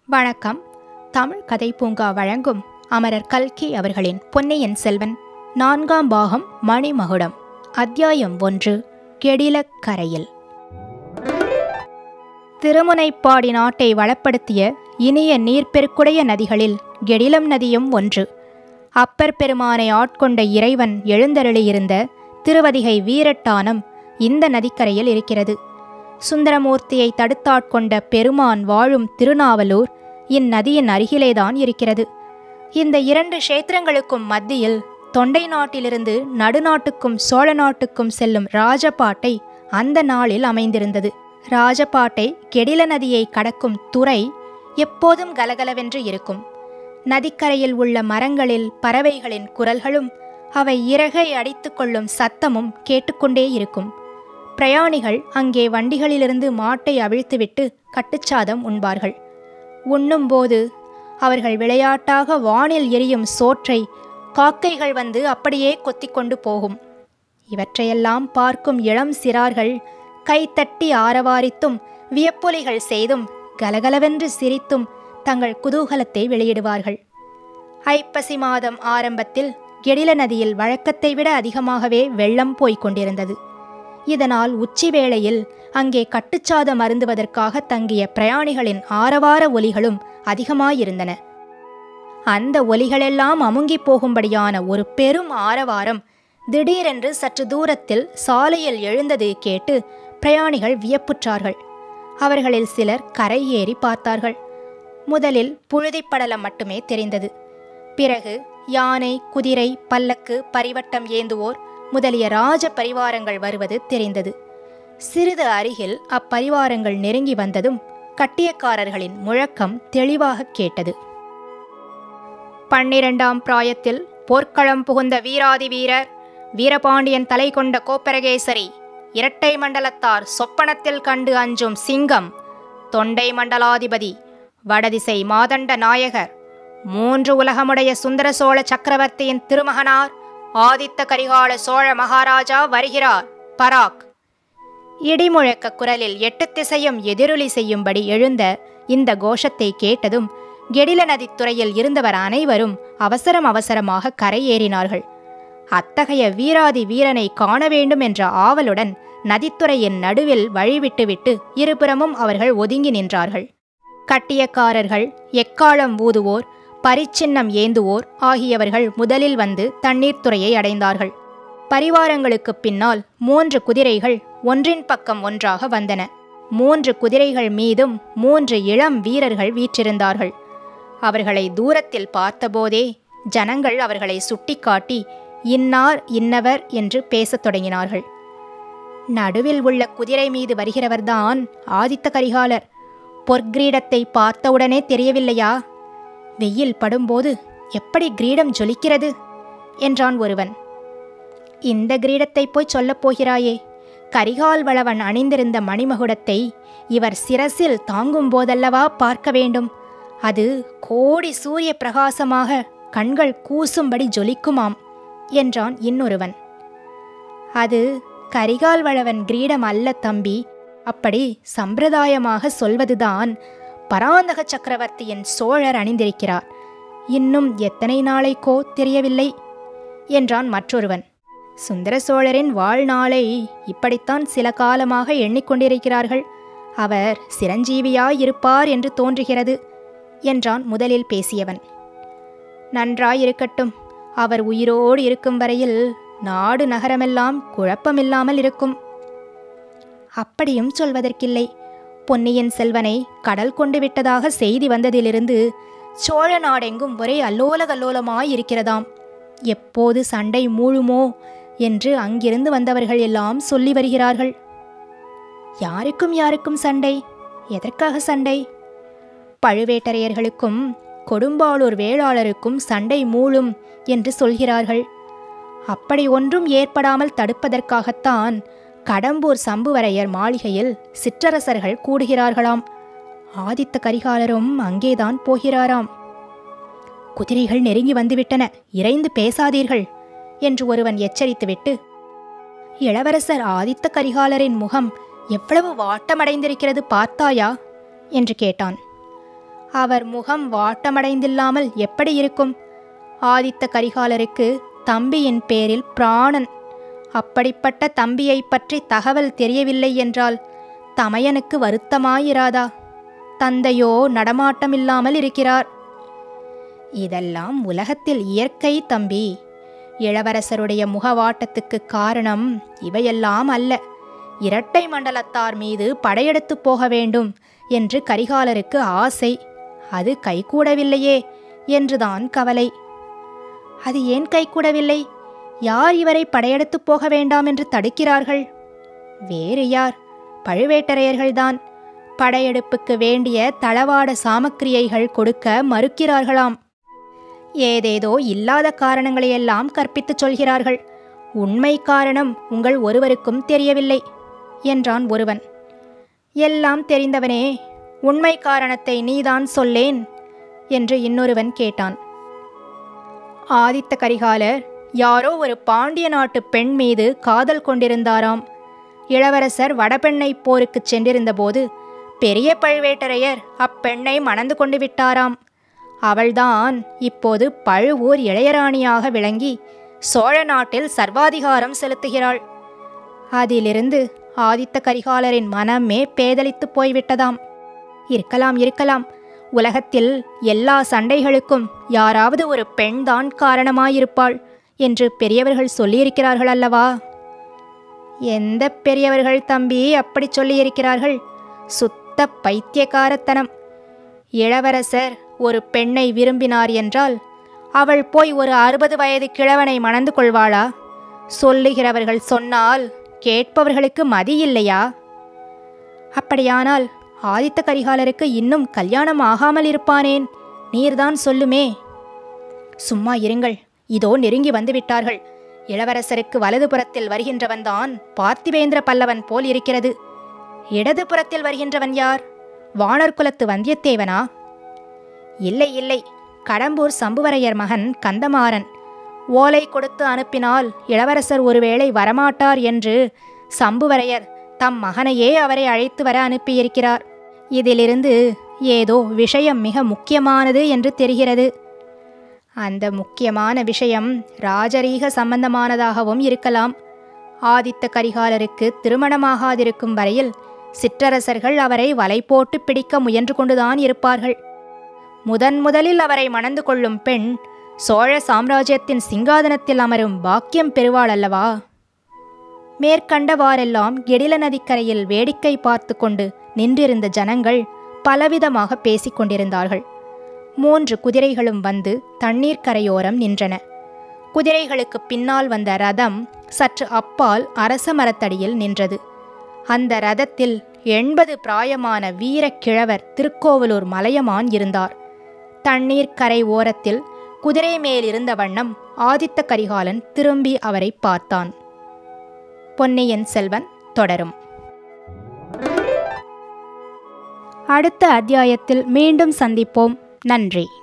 வணக்கம் தமிழ் கதை பூங்கா வழங்கும் அமரர் கல்கி அவர்களின் பொன்னியின் செல்வன் நான்காம் பாகம் மணிமகுடம் அத்தியாயம் ஒன்று கெடிலக்கரையில் திருமுனைப்பாடி நாட்டை வளப்படுத்திய இனிய நீர்ப்பெருக்குடைய நதிகளில் கெடிலம் நதியும் ஒன்று அப்பர் பெருமானை ஆட்கொண்ட இறைவன் எழுந்தருளியிருந்த திருவதிகை வீரட்டானம் இந்த நதிக்கரையில் இருக்கிறது சுந்தரமூர்த்தியை தடுத்தாட்கொண்ட பெருமான் வாழும் திருநாவலூர் இந்நதியின் அருகிலேதான் இருக்கிறது இந்த இரண்டு க்ஷேத்திரங்களுக்கும் மத்தியில் தொண்டை நாட்டிலிருந்து நடுநாட்டுக்கும் சோழ நாட்டுக்கும் செல்லும் ராஜபாட்டை அந்த நாளில் அமைந்திருந்தது ராஜபாட்டை கெடில நதியை கடக்கும் துறை எப்போதும் கலகலவென்று இருக்கும் நதிக்கரையில் உள்ள மரங்களில் பறவைகளின் குரல்களும் அவை இறகை அடித்துக் கொள்ளும் சத்தமும் கேட்டுக்கொண்டே இருக்கும் பிரயாணிகள் அங்கே வண்டிகளிலிருந்து மாட்டை அவிழ்த்துவிட்டு கட்டுச்சாதம் உண்பார்கள் உண்ணும்போது அவர்கள் விளையாட்டாக வானில் எரியும் சோற்றை காக்கைகள் வந்து அப்படியே கொத்திக்கொண்டு போகும் இவற்றையெல்லாம் பார்க்கும் இளம் சிறார்கள் கைத்தட்டி ஆரவாரித்தும் வியப்பொலிகள் செய்தும் கலகலவென்று சிரித்தும் தங்கள் குதூகலத்தை வெளியிடுவார்கள் ஐப்பசி மாதம் ஆரம்பத்தில் கெடில நதியில் வழக்கத்தை விட அதிகமாகவே வெள்ளம் போய்க் கொண்டிருந்தது இதனால் உச்சி வேளையில் அங்கே கட்டுச்சாதம் அருந்துவதற்காக தங்கிய பிரயாணிகளின் ஆரவார ஒலிகளும் அதிகமாயிருந்தன அந்த ஒலிகளெல்லாம் அமுங்கி போகும்படியான ஒரு பெரும் ஆரவாரம் திடீரென்று சற்று தூரத்தில் சாலையில் எழுந்தது கேட்டு பிரயாணிகள் வியப்புற்றார்கள் அவர்களில் சிலர் கரை ஏறி பார்த்தார்கள் முதலில் புழுதிப்படலம் மட்டுமே தெரிந்தது பிறகு யானை குதிரை பல்லக்கு பரிவட்டம் ஏந்துவோர் முதலிய ராஜ பரிவாரங்கள் வருவது தெரிந்தது சிறிது அருகில் அப்பரிவாரங்கள் நெருங்கி வந்ததும் கட்டியக்காரர்களின் முழக்கம் தெளிவாக கேட்டது பன்னிரண்டாம் பிராயத்தில் போர்க்களம் புகுந்த வீராதி வீரர் வீரபாண்டியன் தலை கொண்ட கோப்பரகேசரி இரட்டை மண்டலத்தார் சொப்பனத்தில் கண்டு அஞ்சும் சிங்கம் தொண்டை மண்டலாதிபதி வடதிசை மாதண்ட நாயகர் மூன்று உலகமுடைய சுந்தர சோழ சக்கரவர்த்தியின் திருமகனார் ஆதித்த கரிகால சோழ மகாராஜா வருகிறார் பராக் இடிமுழக்க குரலில் எட்டு திசையும் எதிரொலி செய்யும்படி எழுந்த இந்த கோஷத்தை கேட்டதும் கெடில நதித்துறையில் இருந்தவர் அனைவரும் அவசரம் அவசரமாக கரையேறினார்கள் அத்தகைய வீராதி வீரனை காண வேண்டும் என்ற ஆவலுடன் நதித்துறையின் நடுவில் வழிவிட்டுவிட்டு இருபுறமும் அவர்கள் ஒதுங்கி நின்றார்கள் கட்டியக்காரர்கள் எக்காலம் ஊதுவோர் பரிச்சின்னம் ஏந்துவோர் ஆகியவர்கள் முதலில் வந்து தண்ணீர் துறையை அடைந்தார்கள் பரிவாரங்களுக்குப் பின்னால் மூன்று குதிரைகள் ஒன்றின் பக்கம் ஒன்றாக வந்தன மூன்று குதிரைகள் மீதும் மூன்று இளம் வீரர்கள் வீற்றிருந்தார்கள் அவர்களை தூரத்தில் பார்த்தபோதே ஜனங்கள் அவர்களை சுட்டிக்காட்டி இன்னார் இன்னவர் என்று பேசத் தொடங்கினார்கள் நடுவில் உள்ள குதிரை மீது வருகிறவர்தான் ஆதித்த கரிகாலர் பொற்கிரீடத்தை பார்த்தவுடனே தெரியவில்லையா வெயில் படும்போது எப்படி கிரீடம் ஜொலிக்கிறது என்றான் ஒருவன் இந்த கிரீடத்தை போய் சொல்லப் போகிறாயே கரிகால் வளவன் அணிந்திருந்த மணிமகுடத்தை இவர் சிரசில் தாங்கும் போதல்லவா பார்க்க வேண்டும் அது கோடி சூரிய பிரகாசமாக கண்கள் கூசும்படி ஜொலிக்குமாம் என்றான் இன்னொருவன் அது கரிகால் வளவன் கிரீடம் அல்ல தம்பி அப்படி சம்பிரதாயமாக சொல்வதுதான் பராந்தக சக்கரவர்த்தியின் சோழர் அணிந்திருக்கிறார் இன்னும் எத்தனை நாளைக்கோ தெரியவில்லை என்றான் மற்றொருவன் சுந்தர சோழரின் வாழ்நாளை இப்படித்தான் சில காலமாக எண்ணிக்கொண்டிருக்கிறார்கள் அவர் சிரஞ்சீவியாயிருப்பார் என்று தோன்றுகிறது என்றான் முதலில் பேசியவன் நன்றாயிருக்கட்டும் அவர் உயிரோடு இருக்கும் வரையில் நாடு நகரமெல்லாம் குழப்பமில்லாமல் இருக்கும் அப்படியும் சொல்வதற்கில்லை பொன்னியின் செல்வனை கடல் கொண்டு விட்டதாக செய்தி வந்ததிலிருந்து சோழ நாடெங்கும் ஒரே அல்லோல கல்லோலமாயிருக்கிறதாம் எப்போது சண்டை மூழுமோ என்று அங்கிருந்து வந்தவர்கள் எல்லாம் சொல்லி வருகிறார்கள் யாருக்கும் யாருக்கும் சண்டை எதற்காக சண்டை பழுவேட்டரையர்களுக்கும் கொடும்பாளூர் வேளாளருக்கும் சண்டை மூழும் என்று சொல்கிறார்கள் அப்படி ஒன்றும் ஏற்படாமல் தடுப்பதற்காகத்தான் கடம்பூர் சம்புவரையர் மாளிகையில் சிற்றரசர்கள் கூடுகிறார்களாம் ஆதித்த கரிகாலரும் அங்கேதான் போகிறாராம் குதிரைகள் நெருங்கி வந்துவிட்டன இறைந்து பேசாதீர்கள் என்று ஒருவன் எச்சரித்துவிட்டு இளவரசர் ஆதித்த கரிகாலரின் முகம் எவ்வளவு வாட்டமடைந்திருக்கிறது பார்த்தாயா என்று கேட்டான் அவர் முகம் வாட்டமடைந்தில்லாமல் எப்படி இருக்கும் ஆதித்த கரிகாலருக்கு தம்பியின் பேரில் பிராணன் அப்படிப்பட்ட தம்பியைப் பற்றி தகவல் தெரியவில்லை என்றால் தமையனுக்கு வருத்தமாயிராதா தந்தையோ நடமாட்டமில்லாமல் இருக்கிறார் இதெல்லாம் உலகத்தில் இயற்கை தம்பி இளவரசருடைய முகவாட்டத்துக்கு காரணம் இவையெல்லாம் அல்ல இரட்டை மண்டலத்தார் மீது படையெடுத்து போக வேண்டும் என்று கரிகாலருக்கு ஆசை அது கைகூடவில்லையே என்றுதான் கவலை அது ஏன் கைகூடவில்லை யார் இவரை படையெடுத்து போக வேண்டாம் என்று தடுக்கிறார்கள் வேறு யார் பழுவேட்டரையர்கள்தான் படையெடுப்புக்கு வேண்டிய தளவாட சாமக்கிரியைகள் கொடுக்க மறுக்கிறார்களாம் ஏதேதோ இல்லாத காரணங்களையெல்லாம் கற்பித்துச் சொல்கிறார்கள் உண்மை காரணம் உங்கள் ஒருவருக்கும் தெரியவில்லை என்றான் ஒருவன் எல்லாம் தெரிந்தவனே உண்மை காரணத்தை நீதான் சொல்லேன் என்று இன்னொருவன் கேட்டான் ஆதித்த கரிகாலர் யாரோ ஒரு பாண்டிய நாட்டு பெண் மீது காதல் கொண்டிருந்தாராம் இளவரசர் வடபெண்ணை போருக்குச் சென்றிருந்தபோது பெரிய பழுவேட்டரையர் அப்பெண்ணை மணந்து கொண்டு விட்டாராம் அவள்தான் இப்போது பழுவூர் இளையராணியாக விளங்கி சோழ நாட்டில் சர்வாதிகாரம் செலுத்துகிறாள் அதிலிருந்து ஆதித்த கரிகாலரின் மனமே பேதலித்து போய்விட்டதாம் இருக்கலாம் இருக்கலாம் உலகத்தில் எல்லா சண்டைகளுக்கும் யாராவது ஒரு பெண்தான் காரணமாயிருப்பாள் என்று பெரியவர்கள் சொல்லியிருக்கிறார்கள் அல்லவா எந்த பெரியவர்கள் தம்பி அப்படி சொல்லியிருக்கிறார்கள் சுத்த பைத்தியக்காரத்தனம் இளவரசர் ஒரு பெண்ணை விரும்பினார் என்றால் அவள் போய் ஒரு அறுபது வயது கிழவனை மணந்து கொள்வாளா சொல்லுகிறவர்கள் சொன்னால் கேட்பவர்களுக்கு மதி இல்லையா அப்படியானால் ஆதித்த கரிகாலருக்கு இன்னும் கல்யாணம் ஆகாமல் இருப்பானேன் நீர்தான் சொல்லுமே சும்மா இருங்கள் இதோ நெருங்கி வந்துவிட்டார்கள் இளவரசருக்கு வலதுபுறத்தில் வருகின்றவன்தான் பார்த்திவேந்திர பல்லவன் போல் இருக்கிறது இடதுபுறத்தில் வருகின்றவன் யார் வானர் குலத்து வந்தியத்தேவனா இல்லை இல்லை கடம்பூர் சம்புவரையர் மகன் கந்தமாறன் ஓலை கொடுத்து அனுப்பினால் இளவரசர் ஒருவேளை வரமாட்டார் என்று சம்புவரையர் தம் மகனையே அவரை அழைத்து வர அனுப்பியிருக்கிறார் இதிலிருந்து ஏதோ விஷயம் மிக முக்கியமானது என்று தெரிகிறது அந்த முக்கியமான விஷயம் ராஜரீக சம்பந்தமானதாகவும் இருக்கலாம் ஆதித்த கரிகாலருக்கு திருமணமாகாதிருக்கும் வரையில் சிற்றரசர்கள் அவரை வலை போட்டு பிடிக்க முயன்று கொண்டுதான் இருப்பார்கள் முதன் முதலில் அவரை மணந்து கொள்ளும் பெண் சோழ சாம்ராஜ்யத்தின் சிங்காதனத்தில் அமரும் பாக்கியம் பெறுவாள் அல்லவா மேற்கண்டவாறெல்லாம் கெடில நதிக்கரையில் வேடிக்கை பார்த்து கொண்டு நின்றிருந்த ஜனங்கள் பலவிதமாக பேசிக் கொண்டிருந்தார்கள் மூன்று குதிரைகளும் வந்து தண்ணீர் கரையோரம் நின்றன குதிரைகளுக்கு பின்னால் வந்த ரதம் சற்று அப்பால் அரச மரத்தடியில் நின்றது அந்த ரதத்தில் எண்பது பிராயமான வீரக்கிழவர் திருக்கோவலூர் மலையமான் இருந்தார் தண்ணீர் கரை ஓரத்தில் குதிரை மேலிருந்த வண்ணம் ஆதித்த கரிகாலன் திரும்பி அவரை பார்த்தான் பொன்னியின் செல்வன் தொடரும் அடுத்த அத்தியாயத்தில் மீண்டும் சந்திப்போம் நன்றி